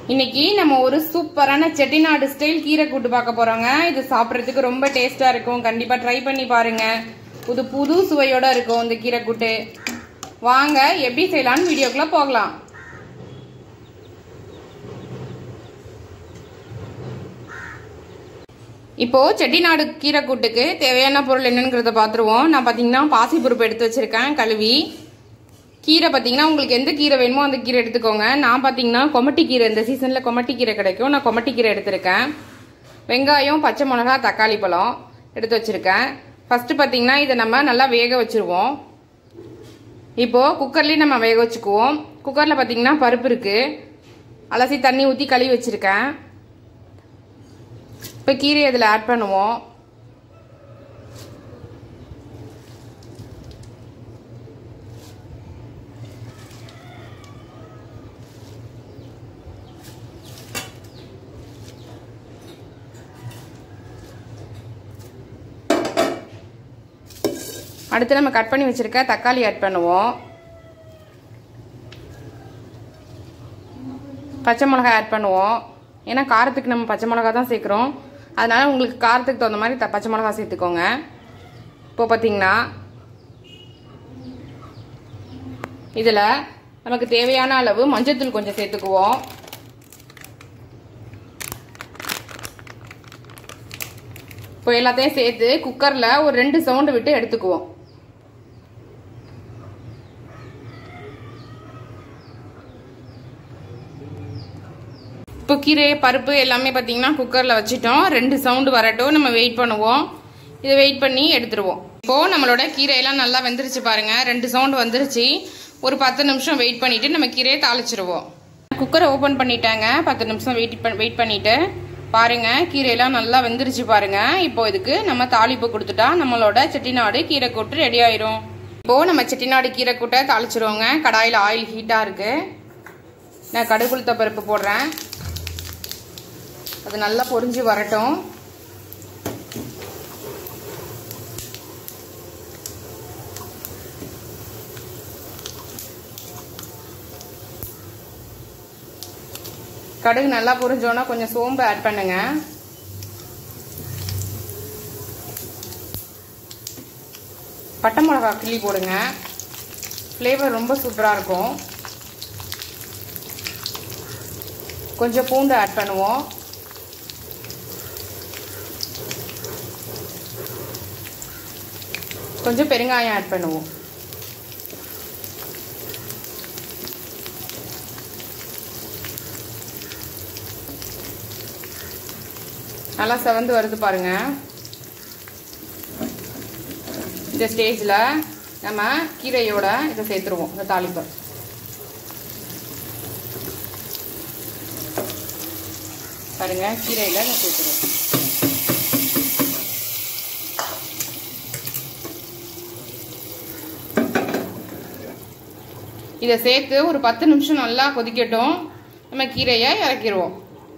இன்னைக்கு நம்ம ஒரு சூப்பரான செட்டிநாடு ஸ்டைல் கீரை கூட்டு பார்க்க போறோங்க இது சாப்பிட்றதுக்கு ரொம்ப டேஸ்டா இருக்கும் கண்டிப்பா ட்ரை பண்ணி பாருங்க புது புது சுவையோட இருக்கும் இந்த கீரை கூட்டு வாங்க எப்படி செய்யலாம்னு வீடியோக்குள்ள போகலாம் இப்போ செட்டிநாடு கீரை கூட்டுக்கு தேவையான பொருள் என்னங்கிறத பார்த்துருவோம் நான் பார்த்தீங்கன்னா பாசி பருப்பு எடுத்து வச்சிருக்கேன் கழுவி கீரை பார்த்தீங்கன்னா உங்களுக்கு எந்த கீரை வேணுமோ அந்த கீரை எடுத்துக்கோங்க நான் பார்த்தீங்கன்னா கொமட்டி கீரை இந்த சீசனில் கொமட்டி கீரை கிடைக்கும் நான் கொமட்டி கீரை எடுத்திருக்கேன் வெங்காயம் பச்சை மிளகா தக்காளி பழம் எடுத்து வச்சுருக்கேன் ஃபஸ்ட்டு பார்த்தீங்கன்னா இதை நம்ம நல்லா வேக வச்சுருவோம் இப்போது குக்கர்லேயும் நம்ம வேக வச்சுக்குவோம் குக்கரில் பார்த்தீங்கன்னா பருப்பு இருக்குது அலசி தண்ணி ஊற்றி கழுவி வச்சுருக்கேன் இப்போ கீரையை இதில் ஆட் பண்ணுவோம் அடுத்து நம்ம கட் பண்ணி வச்சிருக்க தக்காளி ஆட் பண்ணுவோம் பச்சை மிளகாய் ஆட் பண்ணுவோம் ஏன்னா காரத்துக்கு நம்ம பச்சை மிளகா தான் சேர்க்குறோம் அதனால உங்களுக்கு காரத்துக்கு தகுந்த மாதிரி த பச்சை மிளகா சேர்த்துக்கோங்க இப்போ பார்த்தீங்கன்னா இதில் நமக்கு தேவையான அளவு மஞ்சத்தூள் கொஞ்சம் சேர்த்துக்குவோம் இப்போ எல்லாத்தையும் சேர்த்து குக்கரில் ஒரு ரெண்டு சவுண்டு விட்டு எடுத்துக்குவோம் இப்போ கீரை பருப்பு எல்லாமே பார்த்தீங்கன்னா குக்கரில் வச்சுட்டோம் ரெண்டு சவுண்டு வரட்டும் நம்ம வெயிட் பண்ணுவோம் இதை வெயிட் பண்ணி எடுத்துருவோம் இப்போது நம்மளோட கீரையெல்லாம் நல்லா வெந்துருச்சு பாருங்க ரெண்டு சவுண்டு வந்துருச்சு ஒரு பத்து நிமிஷம் வெயிட் பண்ணிட்டு நம்ம கீரையை தாளிச்சிருவோம் குக்கரை ஓப்பன் பண்ணிட்டாங்க பத்து நிமிஷம் வெயிட் பண்ண வெயிட் பண்ணிட்டு பாருங்க கீரையெல்லாம் நல்லா வெந்துருச்சு பாருங்க இப்போ இதுக்கு நம்ம தாளிப்பு கொடுத்துட்டா நம்மளோட செட்டிநாடு கீரை கூட்டு ரெடி ஆயிரும் இப்போ நம்ம செட்டிநாடு கீரை கூட்டை தாளிச்சிருவோங்க கடாயில் ஆயில் ஹீட்டாக இருக்கு நான் கடுகுளுத்த பருப்பு போடுறேன் அது நல்லா பொரிஞ்சு வரட்டும் கடுகு நல்லா பொரிஞ்சோன்னா கொஞ்சம் சோம்பு ஆட் பண்ணுங்க பட்டை மிளகா கிள்ளி போடுங்க ஃப்ளேவர் ரொம்ப சூப்பராக இருக்கும் கொஞ்சம் பூண்டு ஆட் பண்ணுவோம் கொஞ்சம் பெருங்காயம் ஆட் பண்ணுவோம் நல்லா செவந்து வருது பாருங்க இந்த ஸ்டேஜில் நம்ம கீரையோட இதை சேர்த்துருவோம் இந்த தாளிப்பை பாருங்க கீரையில் இதை சேர்த்துருவோம் இதை சேர்த்து ஒரு பத்து நிமிஷம் நல்லா கொதிக்கட்டும் நம்ம கீரையை இறக்கிடுவோம்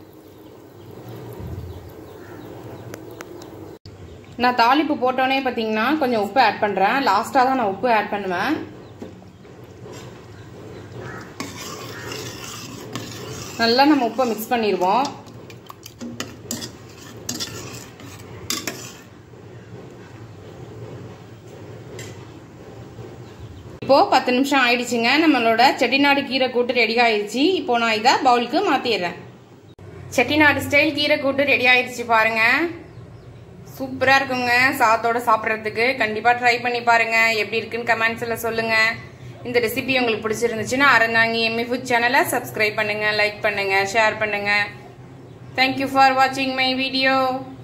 நான் தாளிப்பு போட்டோன்னே பார்த்தீங்கன்னா கொஞ்சம் உப்பு ஆட் பண்ணுறேன் லாஸ்ட்டாக தான் நான் உப்பு ஆட் பண்ணுவேன் நல்லா நம்ம உப்பை மிக்ஸ் பண்ணிடுவோம் இப்போ பத்து நிமிஷம் ஆயிடுச்சுங்க நம்மளோட செட்டிநாடு கீரை கூட்டு ரெடி ஆயிடுச்சு இப்போ நான் இதை பவுலுக்கு மாத்திடுறேன் செட்டிநாடு ஸ்டைல் கீரை கூட்டு ரெடி ஆயிடுச்சு பாருங்க சூப்பரா இருக்குங்க சாதத்தோட சாப்பிட்றதுக்கு கண்டிப்பா ட்ரை பண்ணி பாருங்க எப்படி இருக்குன்னு கமெண்ட்ஸ்ல சொல்லுங்க இந்த ரெசிபி உங்களுக்கு பிடிச்சிருந்துச்சுன்னா அறந்தாங்கி எம்மி ஃபுட் சேனலை சப்ஸ்கிரைப் பண்ணுங்க லைக் பண்ணுங்க ஷேர் பண்ணுங்க தேங்க்யூ ஃபார் வாட்சிங் மை வீடியோ